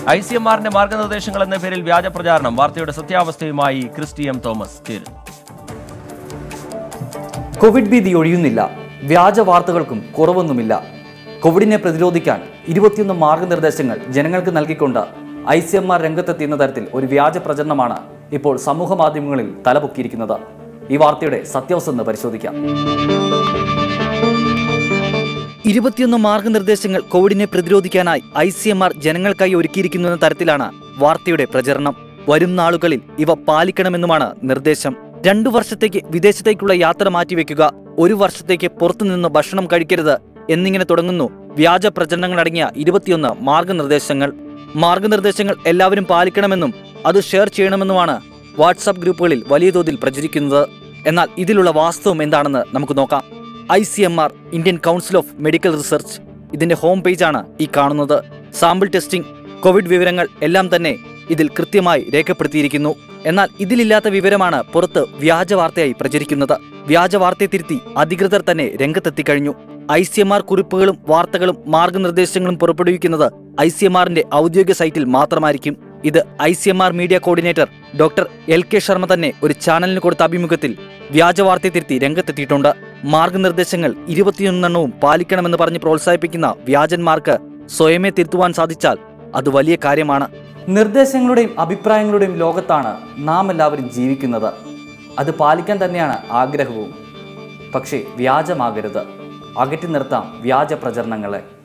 I C M ആറിന്റെ മാർഗനിർദ്ദേശങ്ങൾ എന്ന പേരിൽ വ്യാജ പ്രചാരണം വാർത്തയുടെ സത്യാവസ്ഥയുമായി ക്രിസ്റ്റി എം തോമസ് ചേരുന്നു കോവിഡ് ഭീതി ഒഴിയുന്നില്ല വ്യാജ വാർത്തകൾക്കും കുറവൊന്നുമില്ല കോവിഡിനെ പ്രതിരോധിക്കാൻ ഇരുപത്തിയൊന്ന് മാർഗനിർദ്ദേശങ്ങൾ ജനങ്ങൾക്ക് നൽകിക്കൊണ്ട് ഐ സി എം ആർ രംഗത്തെത്തിയുന്ന തരത്തിൽ ഒരു വ്യാജ പ്രചരണമാണ് ഇപ്പോൾ സമൂഹ മാധ്യമങ്ങളിൽ തലപൊക്കിയിരിക്കുന്നത് ഈ വാർത്തയുടെ സത്യാവസ്ഥ ഒന്ന് പരിശോധിക്കാം ഇരുപത്തിയൊന്ന് മാർഗനിർദ്ദേശങ്ങൾ കോവിഡിനെ പ്രതിരോധിക്കാനായി ഐ സി എം ആർ ജനങ്ങൾക്കായി ഒരുക്കിയിരിക്കുന്ന തരത്തിലാണ് വാർത്തയുടെ പ്രചരണം വരും നാളുകളിൽ ഇവ പാലിക്കണമെന്നുമാണ് നിർദ്ദേശം രണ്ടു വർഷത്തേക്ക് വിദേശത്തേക്കുള്ള യാത്ര മാറ്റിവെക്കുക ഒരു വർഷത്തേക്ക് പുറത്തുനിന്ന് ഭക്ഷണം കഴിക്കരുത് എന്നിങ്ങനെ തുടങ്ങുന്നു വ്യാജ പ്രചരണങ്ങളടങ്ങിയ ഇരുപത്തിയൊന്ന് മാർഗനിർദ്ദേശങ്ങൾ മാർഗനിർദ്ദേശങ്ങൾ എല്ലാവരും പാലിക്കണമെന്നും അത് ഷെയർ ചെയ്യണമെന്നുമാണ് വാട്സാപ്പ് ഗ്രൂപ്പുകളിൽ വലിയ തോതിൽ പ്രചരിക്കുന്നത് എന്നാൽ ഇതിലുള്ള വാസ്തവം എന്താണെന്ന് നമുക്ക് നോക്കാം I C M R Indian council of medical research ഇതിന്റെ ഹോം പേജാണ് ഈ കാണുന്നത് സാമ്പിൾ ടെസ്റ്റിംഗ് കോവിഡ് വിവരങ്ങൾ എല്ലാം തന്നെ ഇതിൽ കൃത്യമായി രേഖപ്പെടുത്തിയിരിക്കുന്നു എന്നാൽ ഇതിലില്ലാത്ത വിവരമാണ് പുറത്ത് വ്യാജ വാർത്തയായി പ്രചരിക്കുന്നത് വ്യാജ വാർത്തയെ തിരുത്തി അധികൃതർ തന്നെ രംഗത്തെത്തിക്കഴിഞ്ഞു ഐ സി എം ആർ കുറിപ്പുകളും വാർത്തകളും മാർഗനിർദ്ദേശങ്ങളും പുറപ്പെടുവിക്കുന്നത് ഐ സി എം ആറിന്റെ ഔദ്യോഗിക സൈറ്റിൽ മാത്രമായിരിക്കും ഇത് I C M R media coordinator doctor L K Sharma തന്നെ ഒരു ചാനലിന് കൊടുത്ത അഭിമുഖത്തിൽ വ്യാജ വാർത്തയെ തിരുത്തി രംഗത്തെത്തിയിട്ടുണ്ട് മാർഗനിർദ്ദേശങ്ങൾ ഇരുപത്തിയൊന്നെണ്ണവും പാലിക്കണമെന്ന് പറഞ്ഞ് പ്രോത്സാഹിപ്പിക്കുന്ന വ്യാജന്മാർക്ക് സ്വയമേ തിരുത്തുവാൻ സാധിച്ചാൽ അത് വലിയ കാര്യമാണ് നിർദ്ദേശങ്ങളുടെയും അഭിപ്രായങ്ങളുടെയും ലോകത്താണ് നാം എല്ലാവരും ജീവിക്കുന്നത് അത് പാലിക്കാൻ തന്നെയാണ് ആഗ്രഹവും പക്ഷേ വ്യാജമാകരുത് അകറ്റി നിർത്താം വ്യാജ പ്രചരണങ്ങളെ